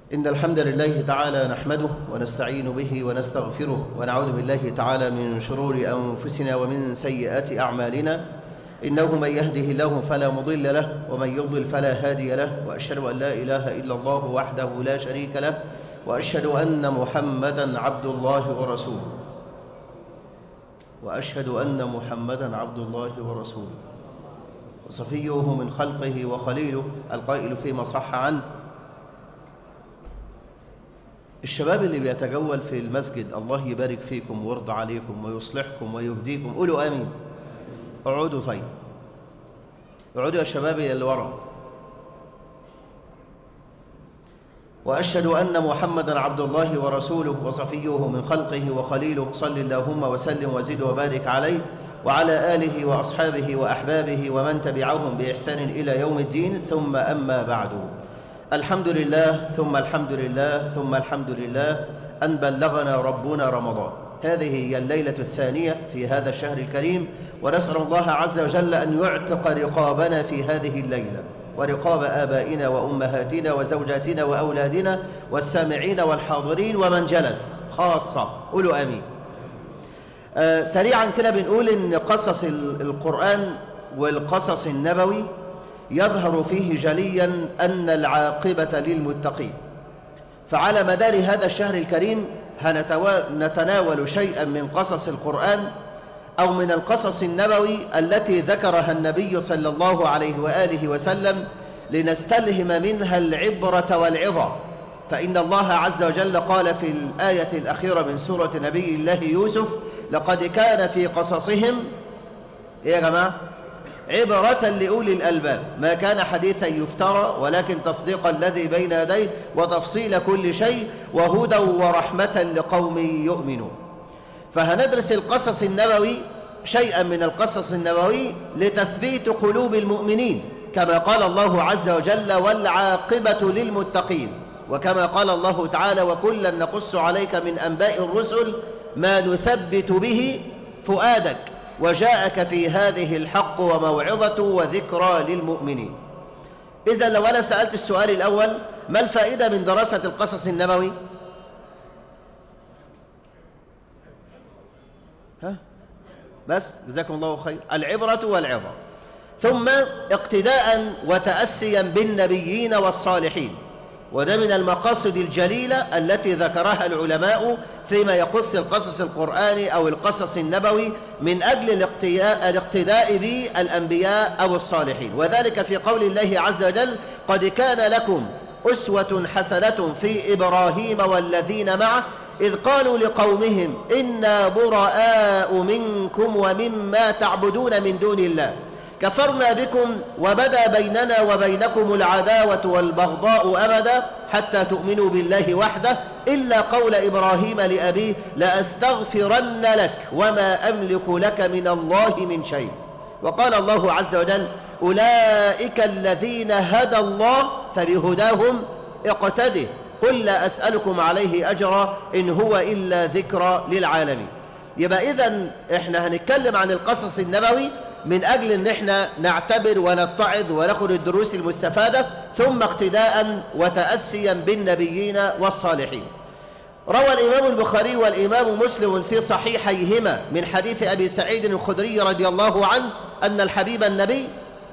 إن الحمد لله تعالى نحمده ونستعين به ونستغفره ونعوذ بالله تعالى من شرور أنفسنا ومن سيئات أعمالنا إنه من يهده الله فلا مضل له ومن يضلل فلا هادي له وأشهد أن لا إله إلا الله وحده لا شريك له وأشهد أن محمدا عبد الله ورسوله وأشهد أن محمدا عبد الله ورسوله وصفيه من خلقه وخليله القائل فيما صح عنه الشباب اللي بيتجول في المسجد الله يبارك فيكم ويرضى عليكم ويصلحكم ويهديكم قولوا آمين اقعدوا طيب اقعدوا يا شباب اللي ورا وأشهد أن محمدا عبد الله ورسوله وصفيه من خلقه وخليله صل اللهم وسلم وزد وبارك عليه وعلى آله وأصحابه وأحبابه ومن تبعهم بإحسان إلى يوم الدين ثم أما بعد الحمد لله ثم الحمد لله ثم الحمد لله أن بلغنا ربنا رمضان هذه هي الليلة الثانية في هذا الشهر الكريم ونسأل الله عز وجل أن يعتق رقابنا في هذه الليلة ورقاب آبائنا وأمهاتنا وزوجاتنا وأولادنا والسامعين والحاضرين ومن جلس خاصة قولوا أمين آه سريعا كده بنقول ان قصص القرآن والقصص النبوي يظهر فيه جليا أن العاقبة للمتقين فعلى مدار هذا الشهر الكريم هنتناول شيئا من قصص القرآن أو من القصص النبوي التي ذكرها النبي صلى الله عليه وآله وسلم لنستلهم منها العبرة والعظة فإن الله عز وجل قال في الآية الأخيرة من سورة نبي الله يوسف لقد كان في قصصهم إيه يا جماعة عبرة لأولي الألباب ما كان حديثا يفترى ولكن تصديق الذي بين يديه وتفصيل كل شيء وهدى ورحمة لقوم يؤمنون فهندرس القصص النبوي شيئا من القصص النبوي لتثبيت قلوب المؤمنين كما قال الله عز وجل والعاقبة للمتقين وكما قال الله تعالى وكلا نقص عليك من أنباء الرسل ما نثبت به فؤادك وجاءك في هذه الحق وموعظة وذكرى للمؤمنين إذا لو أنا سألت السؤال الأول ما الفائدة من دراسة القصص النبوي ها بس جزاكم الله خير العبرة والعظة ثم اقتداء وتأسيا بالنبيين والصالحين وده من المقاصد الجليلة التي ذكرها العلماء فيما يخص القصص القرآني أو القصص النبوي من أجل الاقتداء بالأنبياء أو الصالحين وذلك في قول الله عز وجل قد كان لكم أسوة حسنة في إبراهيم والذين معه إذ قالوا لقومهم إنا براء منكم ومما تعبدون من دون الله كفرنا بكم وبدا بيننا وبينكم العداوة والبغضاء أبدا حتى تؤمنوا بالله وحده إلا قول إبراهيم لأبيه لأستغفرن لك وما أملك لك من الله من شيء وقال الله عز وجل أولئك الذين هدى الله فبهداهم اقتده قل لا أسألكم عليه أجرا إن هو إلا ذكرى للعالمين يبقى إذا إحنا هنتكلم عن القصص النبوي من أجل أن احنا نعتبر ونتعظ ونأخذ الدروس المستفادة ثم اقتداء وتأسيا بالنبيين والصالحين روى الإمام البخاري والإمام مسلم في صحيحيهما من حديث أبي سعيد الخدري رضي الله عنه أن الحبيب النبي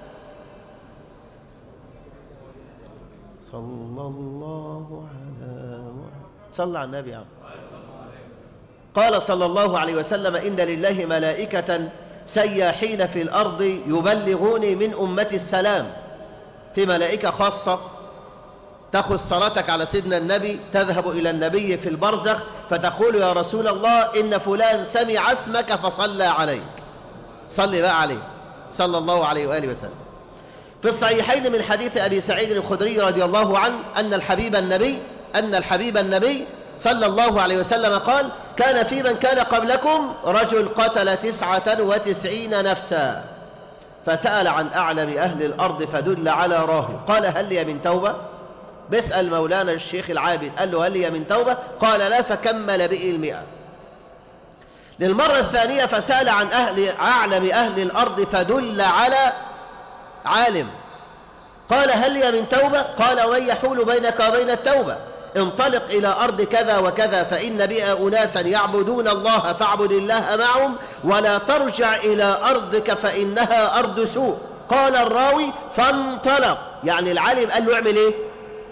صلى الله على صلى على النبي عم. قال صلى الله عليه وسلم إن لله ملائكة سياحين في الأرض يبلغوني من أمة السلام في ملائكة خاصة تأخذ صلاتك على سيدنا النبي تذهب إلى النبي في البرزخ فتقول يا رسول الله إن فلان سمع اسمك فصلى عليك صلي بقى عليه صلى الله عليه وآله وسلم في الصحيحين من حديث أبي سعيد الخدري رضي الله عنه أن الحبيب النبي أن الحبيب النبي صلى الله عليه وسلم قال كان في من كان قبلكم رجل قتل تسعة وتسعين نفسا فسأل عن أعلم أهل الأرض فدل على راهب قال هل لي من توبة بيسأل مولانا الشيخ العابد قال له هل لي من توبة قال لا فكمل به المئة للمرة الثانية فسأل عن أهل أعلم أهل الأرض فدل على عالم قال هل لي من توبة قال ومن يحول بينك وبين التوبة انطلق إلى أرض كذا وكذا فإن بها أناسا يعبدون الله فاعبد الله معهم ولا ترجع إلى أرضك فإنها أرض سوء قال الراوي فانطلق يعني العالم قال له اعمل ايه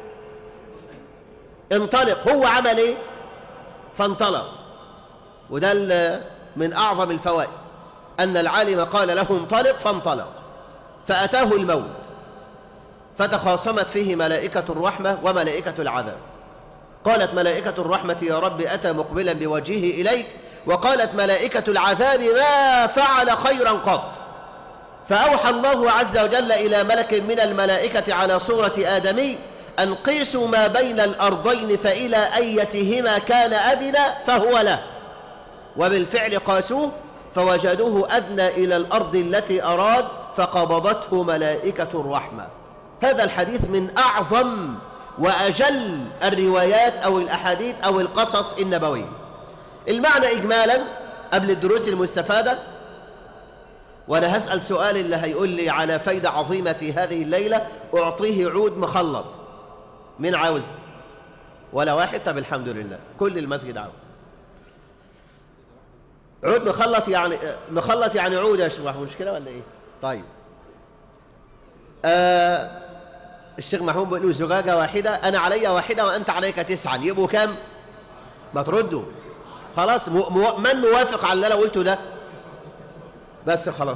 انطلق هو عمل ايه فانطلق وده من أعظم الفوائد أن العالم قال له انطلق فانطلق فأتاه الموت فتخاصمت فيه ملائكة الرحمة وملائكة العذاب قالت ملائكة الرحمة يا رب أتى مقبلا بوجهه إليك وقالت ملائكة العذاب ما فعل خيرا قط فأوحى الله عز وجل إلى ملك من الملائكة على صورة آدمي أن قيسوا ما بين الأرضين فإلى أيتهما كان أدنى فهو له وبالفعل قاسوه فوجدوه أدنى إلى الأرض التي أراد فقبضته ملائكة الرحمة هذا الحديث من أعظم وأجل الروايات أو الأحاديث أو القصص النبوية المعنى إجمالا قبل الدروس المستفادة وأنا هسأل سؤال اللي هيقول لي على فايدة عظيمة في هذه الليلة أعطيه عود مخلط من عاوز ولا واحد طب الحمد لله كل المسجد عاوز عود مخلط يعني مخلط يعني عود يا شيخ محمود مش كده ولا ايه طيب آه الشيخ محمود بيقول له زجاجة واحدة أنا علي واحدة وأنت عليك تسعة يبقوا كام ما تردوا خلاص مو مو من موافق على اللي أنا قلته ده بس خلاص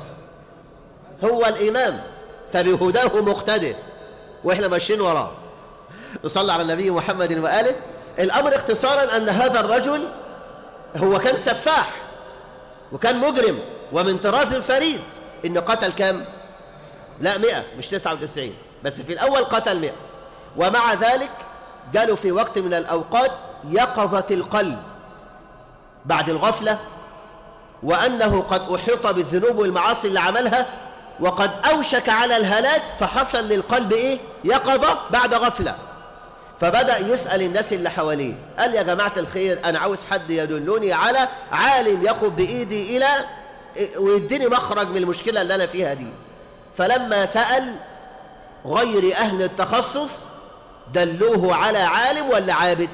هو الإمام فبهداه مقتدر وإحنا ماشيين وراه نصلي على النبي محمد وآله الأمر اختصارا أن هذا الرجل هو كان سفاح وكان مجرم ومن طراز فريد إن قتل كام لا مئة مش تسعة وتسعين بس في الأول قتل مئة ومع ذلك جاله في وقت من الأوقات يقظة القلب بعد الغفلة وأنه قد أحيط بالذنوب والمعاصي اللي عملها وقد أوشك على الهلاك فحصل للقلب إيه يقظة بعد غفلة فبدأ يسأل الناس اللي حواليه قال يا جماعة الخير أنا عاوز حد يدلني على عالم يقف بإيدي إلى ويديني مخرج من المشكلة اللي أنا فيها دي فلما سأل غير أهل التخصص دلوه على عالم ولا عابد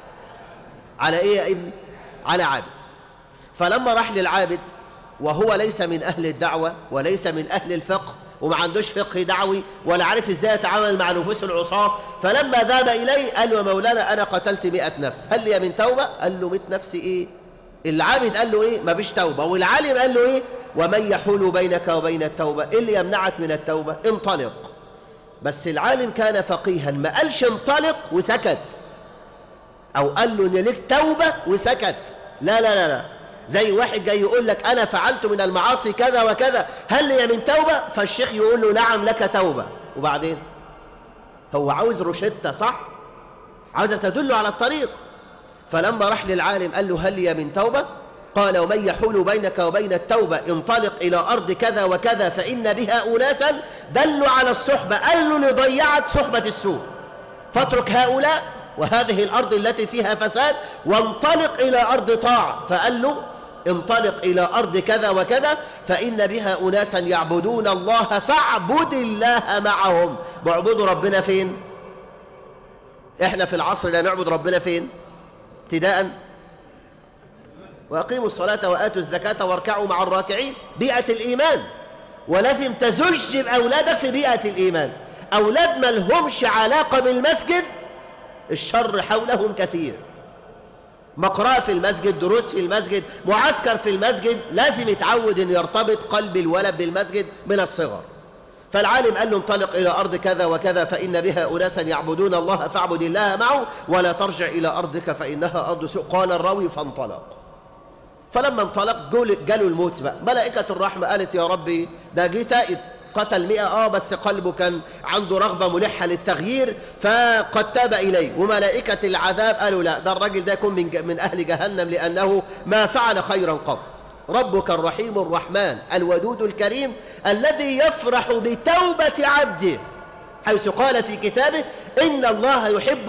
على إيه يا ابني على عابد فلما راح للعابد وهو ليس من أهل الدعوة وليس من أهل الفقه وما عندوش فقه دعوي ولا عارف ازاي يتعامل مع نفوس العصاة فلما ذهب إليه قال له يا مولانا أنا قتلت مئة نفس هل لي من توبة قال له مئة نفس إيه العابد قال له إيه ما فيش توبة والعالم قال له إيه ومن يحول بينك وبين التوبة إيه اللي يمنعك من التوبة انطلق بس العالم كان فقيها ما قالش انطلق وسكت أو قال له إن لك توبة وسكت لا لا لا لا زي واحد جاي يقول لك أنا فعلت من المعاصي كذا وكذا هل لي من توبة فالشيخ يقول له نعم لك توبة وبعدين هو عاوز روشتة صح عاوزة تدل على الطريق فلما راح للعالم قال له هل لي من توبة قال ومن يحول بينك وبين التوبة انطلق إلى أرض كذا وكذا فإن بها أناسا دلوا على الصحبة قال له لضيعت صحبة السوء فاترك هؤلاء وهذه الأرض التي فيها فساد وانطلق إلى أرض طاعة فقال له انطلق إلى أرض كذا وكذا فإن بها أناسا يعبدون الله فاعبد الله معهم بعبدوا ربنا فين احنا في العصر لا نعبد ربنا فين ابتداء وأقيموا الصلاة وآتوا الزكاة واركعوا مع الراكعين بيئة الإيمان ولازم تزج بأولادك في بيئة الإيمان أولاد ما لهمش علاقة بالمسجد الشر حولهم كثير مقرأة في المسجد دروس في المسجد معسكر في المسجد لازم يتعود أن يرتبط قلب الولد بالمسجد من الصغر فالعالم قال له انطلق إلى أرض كذا وكذا فإن بها أناسا يعبدون الله فاعبد الله معه ولا ترجع إلى أرضك فإنها أرض سوء قال الراوي فانطلق فلما انطلق جاله الموت بقى ملائكة الرحمة قالت يا ربي ده جه تائب قتل مئة آه بس قلبه كان عنده رغبة ملحة للتغيير فقد تاب إليه وملائكة العذاب قالوا لا ده الراجل ده يكون من, من أهل جهنم لأنه ما فعل خيرا قط ربك الرحيم الرحمن الودود الكريم الذي يفرح بتوبة عبده حيث قال في كتابه إن الله يحب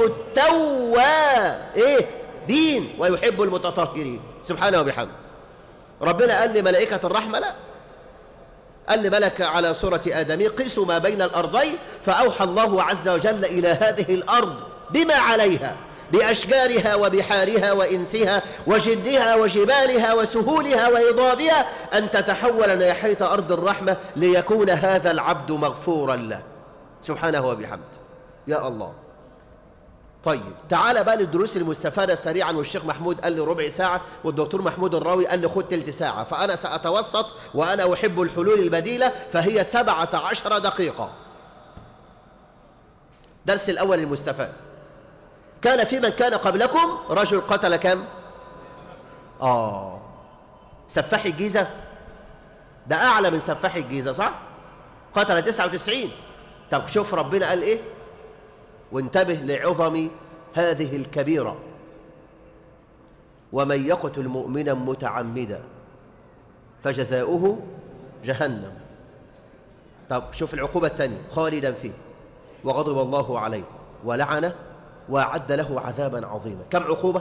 التوابين ويحب المتطهرين سبحانه وبحمده ربنا قال لملائكة الرحمة لا قال لملك على صورة آدمي قيسوا ما بين الأرضين فأوحى الله عز وجل إلى هذه الأرض بما عليها بأشجارها وبحارها وإنسها وجدها وجبالها وسهولها وإضابها أن تتحول ناحية أرض الرحمة ليكون هذا العبد مغفورا له سبحانه وبحمده يا الله طيب تعال بقى للدروس المستفادة سريعا والشيخ محمود قال لي ربع ساعة والدكتور محمود الراوي قال لي خد تلت ساعة فأنا سأتوسط وأنا أحب الحلول البديلة فهي سبعة عشر دقيقة درس الأول المستفاد كان في من كان قبلكم رجل قتل كم آه سفاح الجيزة ده أعلى من سفاح الجيزة صح قتل 99 طب شوف ربنا قال إيه وانتبه لعظم هذه الكبيرة ومن يقتل مؤمنا متعمدا فجزاؤه جهنم طب شوف العقوبة الثانية خالدا فيه وغضب الله عليه ولعنه وأعد له عذابا عظيما كم عقوبة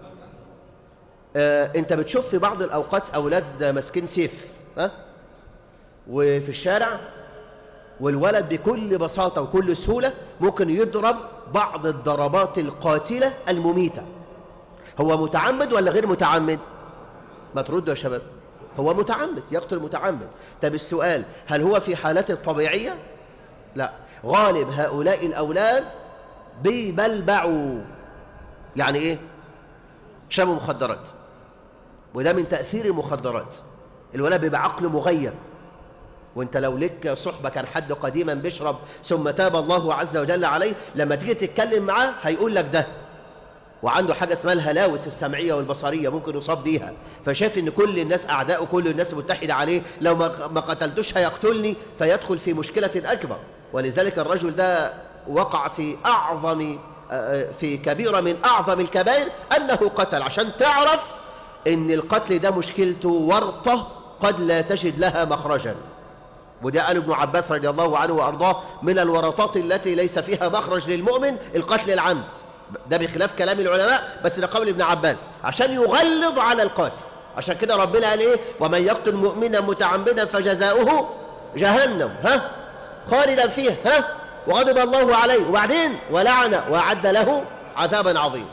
آه انت بتشوف في بعض الأوقات أولاد ماسكين سيف ها؟ وفي الشارع والولد بكل بساطة وكل سهولة ممكن يضرب بعض الضربات القاتلة المميتة هو متعمد ولا غير متعمد ما تردوا يا شباب هو متعمد يقتل متعمد طب السؤال هل هو في حالته الطبيعية لا غالب هؤلاء الأولاد بيبلبعوا يعني ايه شربوا مخدرات وده من تأثير المخدرات الولد بيبقى عقله مغيب وانت لو لك صحبة كان حد قديما بيشرب ثم تاب الله عز وجل عليه لما تيجي تتكلم معاه هيقول لك ده وعنده حاجة اسمها الهلاوس السمعية والبصرية ممكن يصاب بيها فشاف ان كل الناس اعداء وكل الناس متحدة عليه لو ما قتلتوش هيقتلني فيدخل في مشكلة اكبر ولذلك الرجل ده وقع في اعظم في كبيرة من اعظم الكبائر انه قتل عشان تعرف ان القتل ده مشكلته ورطة قد لا تجد لها مخرجا وده قال ابن عباس رضي الله عنه وأرضاه من الورطات التي ليس فيها مخرج للمؤمن القتل العمد ده بخلاف كلام العلماء بس ده قول ابن عباس عشان يغلظ على القاتل عشان كده ربنا قال ايه ومن يقتل مؤمنا متعمدا فجزاؤه جهنم ها خالدا فيه ها وغضب الله عليه وبعدين ولعن وأعد له عذابا عظيما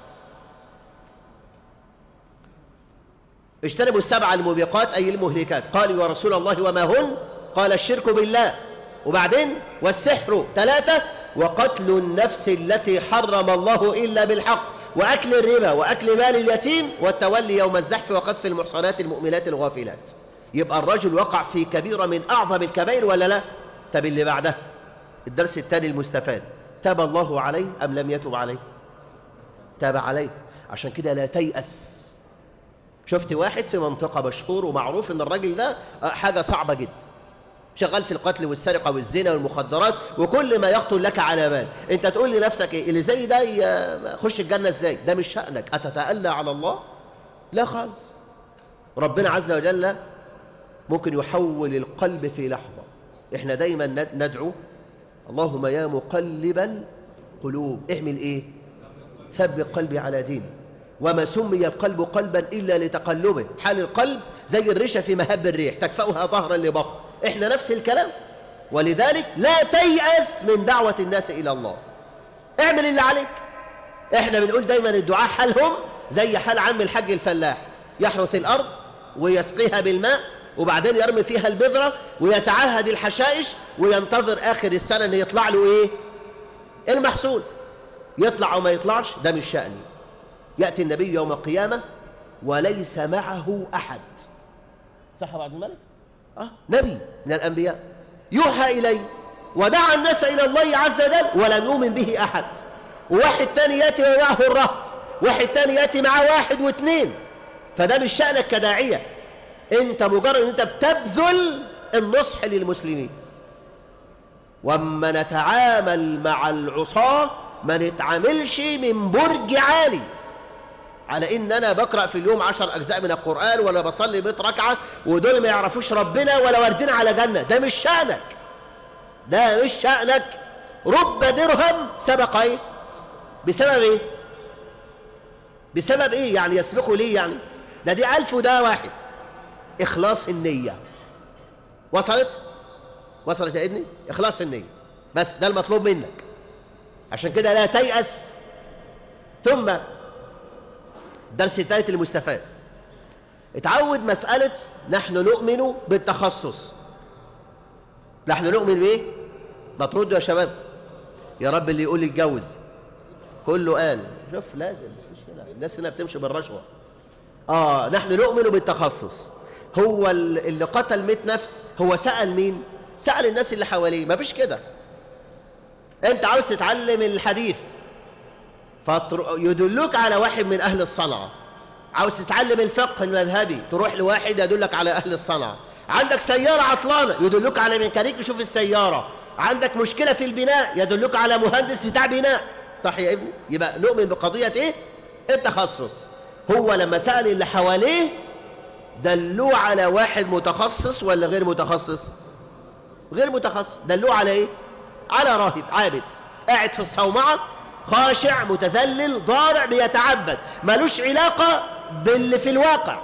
اجتنبوا السبع الموبقات أي المهلكات قالوا يا رسول الله وما هن قال الشرك بالله وبعدين والسحر ثلاثة وقتل النفس التي حرم الله إلا بالحق وأكل الربا وأكل مال اليتيم والتولي يوم الزحف وقذف المحصنات المؤمنات الغافلات يبقى الرجل وقع في كبيرة من أعظم الكبائر ولا لا طب اللي بعده الدرس الثاني المستفاد تاب الله عليه أم لم يتب عليه تاب عليه عشان كده لا تيأس شفت واحد في منطقة مشهور ومعروف ان الراجل ده حاجة صعبة جدا شغال في القتل والسرقة والزنا والمخدرات وكل ما يخطر لك على بال انت تقول لنفسك ايه اللي زي ده يخش الجنة ازاي ده مش شأنك اتتألى على الله لا خالص ربنا عز وجل ممكن يحول القلب في لحظة احنا دايما ندعو اللهم يا مقلب قلوب اعمل ايه ثبت قلبي على دينك وما سمي القلب قلبا إلا لتقلبه حال القلب زي الريشة في مهب الريح تكفأها ظهرا لبطن احنا نفس الكلام ولذلك لا تيأس من دعوة الناس إلى الله اعمل اللي عليك احنا بنقول دايما الدعاء حالهم زي حال عم الحج الفلاح يحرث الأرض ويسقيها بالماء وبعدين يرمي فيها البذرة ويتعهد الحشائش وينتظر آخر السنة ان يطلع له ايه المحصول يطلع وما يطلعش ده مش شأني يأتي النبي يوم القيامة وليس معه أحد صح بعد الملك آه نبي من الأنبياء يوحى إليه ودعا الناس إلى الله عز وجل ولم يؤمن به أحد وواحد تاني يأتي ومعه الرهط واحد تاني يأتي معه واحد واثنين فده مش شأنك كداعية انت مجرد انت بتبذل النصح للمسلمين واما نتعامل مع العصاة ما نتعاملش من برج عالي على ان انا بقرأ في اليوم عشر اجزاء من القرآن ولا بصلي بيت ركعة ودول ما يعرفوش ربنا ولا واردين على جنة ده مش شأنك ده مش شأنك رب درهم سبق ايه بسبب ايه بسبب ايه يعني يسبقوا ليه يعني ده دي الف وده واحد اخلاص النية وصلت وصلت يا ابني اخلاص النية بس ده المطلوب منك عشان كده لا تيأس ثم درس الثالث المستفاد اتعود مسألة نحن نؤمن بالتخصص نحن نؤمن بإيه؟ ما تردوا يا شباب يا رب اللي يقول لي اتجوز كله قال شوف لازم مفيش هنا الناس هنا بتمشي بالرشوة اه نحن نؤمن بالتخصص هو اللي قتل 100 نفس هو سأل مين سأل الناس اللي حواليه مفيش كده انت عاوز تتعلم الحديث فيدلوك على واحد من أهل الصنعة عاوز تتعلم الفقه المذهبي تروح لواحد يدلك على أهل الصنعة عندك سيارة عطلانة يدلوك على ميكانيك يشوف السيارة عندك مشكلة في البناء يدلك على مهندس بتاع بناء صح يا ابني يبقى نؤمن بقضية ايه التخصص هو لما سأل اللي حواليه دلوه على واحد متخصص ولا غير متخصص غير متخصص دلوه على ايه على راهب عابد قاعد في الصومعة خاشع متذلل ضارع بيتعبد ملوش علاقة باللي في الواقع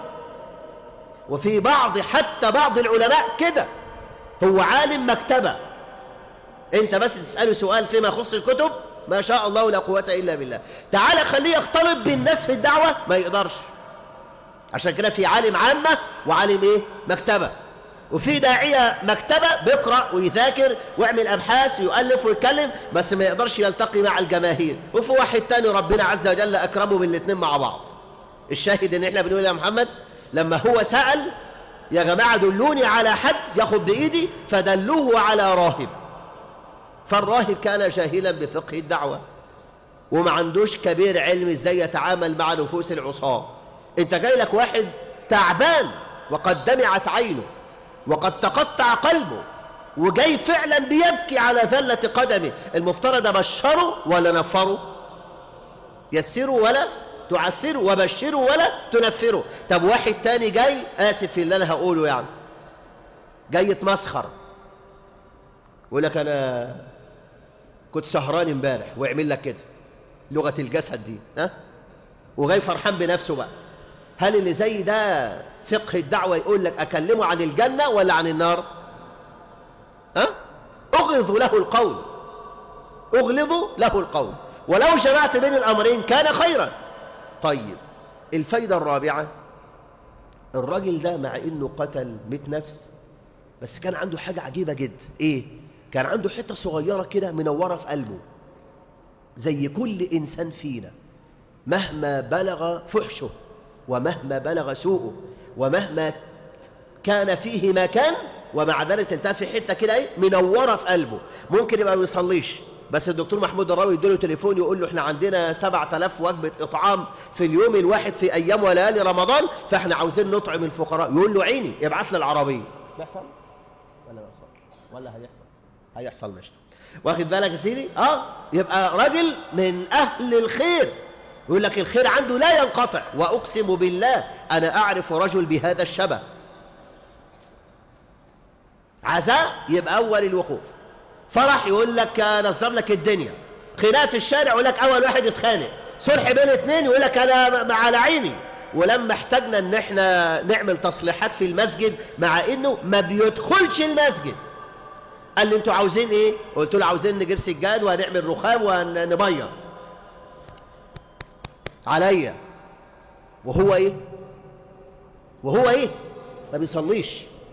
وفي بعض حتى بعض العلماء كده هو عالم مكتبة انت بس تسأله سؤال فيما يخص الكتب ما شاء الله لا قوة إلا بالله تعال خليه يختلط بالناس في الدعوة ما يقدرش عشان كده في عالم عامة وعالم ايه مكتبة وفي داعية مكتبة بيقرأ ويذاكر ويعمل أبحاث ويؤلف ويتكلم بس ما يقدرش يلتقي مع الجماهير وفي واحد تاني ربنا عز وجل أكرمه من الاثنين مع بعض الشاهد ان احنا بنقول يا محمد لما هو سأل يا جماعة دلوني على حد ياخد بإيدي فدلوه على راهب فالراهب كان جاهلا بفقه الدعوة وما عندوش كبير علم ازاي يتعامل مع نفوس العصاة انت جاي لك واحد تعبان وقد دمعت عينه وقد تقطع قلبه وجاي فعلا بيبكي على ذلة قدمه المفترض ابشره ولا نفره يسره ولا تعسره وبشره ولا تنفره طب واحد تاني جاي آسف في اللي أنا هقوله يعني جاي يتمسخر يقول لك أنا كنت سهران امبارح ويعمل لك كده لغة الجسد دي ها وجاي فرحان بنفسه بقى هل اللي زي ده فقه الدعوة يقول لك أكلمه عن الجنة ولا عن النار ها أغلظ له القول أغلظ له القول ولو جمعت بين الأمرين كان خيرا طيب الفايدة الرابعة الراجل ده مع انه قتل 100 نفس بس كان عنده حاجة عجيبة جدا ايه كان عنده حتة صغيرة كده منورة في قلبه زي كل انسان فينا مهما بلغ فحشه ومهما بلغ سوءه ومهما كان فيه ما كان ومع ذلك تلتقى في حتة كده ايه منورة في قلبه ممكن يبقى ما يصليش بس الدكتور محمود الراوي يديله تليفون يقول له احنا عندنا 7000 وجبة اطعام في اليوم الواحد في ايام وليالي رمضان فاحنا عاوزين نطعم الفقراء يقول له عيني يبعث لي العربية يحصل ولا ما يحصل ولا هيحصل هيحصل ماشي واخد بالك يا سيدي اه يبقى راجل من اهل الخير يقول لك الخير عنده لا ينقطع واقسم بالله انا اعرف رجل بهذا الشبه عزاء يبقى اول الوقوف فرح يقول لك نظم لك الدنيا خناق في الشارع يقول لك اول واحد يتخانق صلح بين اثنين يقول لك انا على عيني ولما احتاجنا ان احنا نعمل تصليحات في المسجد مع انه ما بيدخلش المسجد قال لي انتوا عاوزين ايه قلت له عاوزين نجيب سجاد وهنعمل رخام ونبيض عليا وهو ايه وهو ايه ما بيصليش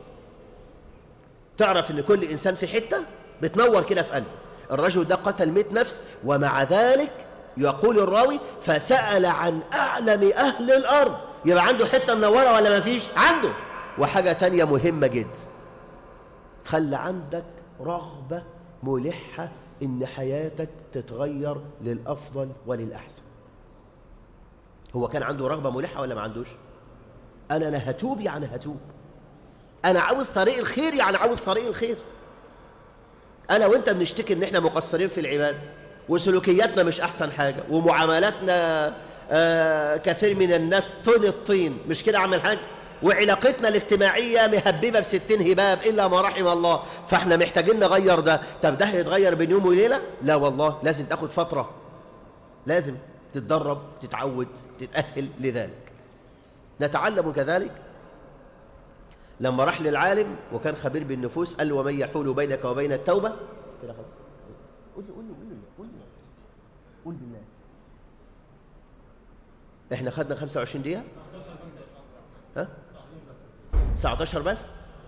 تعرف ان كل انسان في حته بتنور كده في قلبه الرجل ده قتل 100 نفس ومع ذلك يقول الراوي فسأل عن أعلم أهل الأرض يبقى عنده حتة منورة ولا ما فيش عنده وحاجة تانية مهمة جدا خلي عندك رغبة ملحة إن حياتك تتغير للأفضل وللأحسن هو كان عنده رغبة ملحة ولا ما عندوش أنا أنا هتوب يعني هتوب أنا عاوز طريق الخير يعني عاوز طريق الخير أنا وإنت بنشتكي إن إحنا مقصرين في العبادة وسلوكياتنا مش أحسن حاجة ومعاملاتنا آه كثير من الناس طين الطين مش كده عمل حاجة وعلاقتنا الاجتماعية مهببة بستين هباب إلا ما رحم الله فإحنا محتاجين نغير ده طب ده هيتغير بين يوم وليلة لا والله لازم تاخد فترة لازم تتدرب تتعود تتأهل لذلك نتعلم كذلك لما راح للعالم وكان خبير بالنفوس قال له ومن يحول بينك وبين التوبة كده خلاص قول له قول له قول له قول له قول بالله احنا خدنا 25 دقيقة ها 19 بس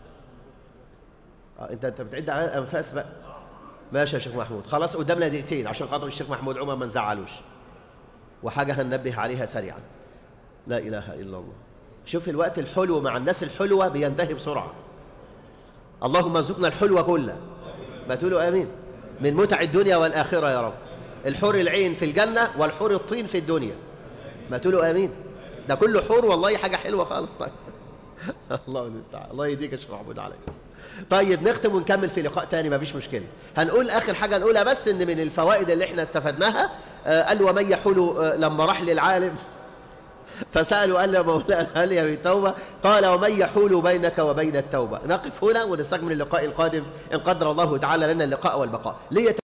اه انت انت بتعد على الانفاس بقى ماشي يا شيخ محمود خلاص قدامنا دقيقتين عشان خاطر الشيخ محمود عمر ما نزعلوش وحاجة هننبه عليها سريعا لا إله إلا الله شوف الوقت الحلو مع الناس الحلوة بينتهي بسرعة اللهم ارزقنا الحلوة كلها ما تقولوا آمين من متع الدنيا والآخرة يا رب الحور العين في الجنة والحور الطين في الدنيا ما تقولوا آمين ده كله حور والله حاجة حلوة خالص الله المستعان الله يديك يا شيخ محمود عليك طيب نختم ونكمل في لقاء تاني مفيش مشكلة هنقول آخر حاجة نقولها بس إن من الفوائد اللي احنا استفدناها آه قال ومن يحول آه لما راح للعالم فسألوا قال له مولانا هل يا توبة قال ومن يحول بينك وبين التوبة نقف هنا ونستكمل اللقاء القادم إن قدر الله تعالى لنا اللقاء والبقاء ليه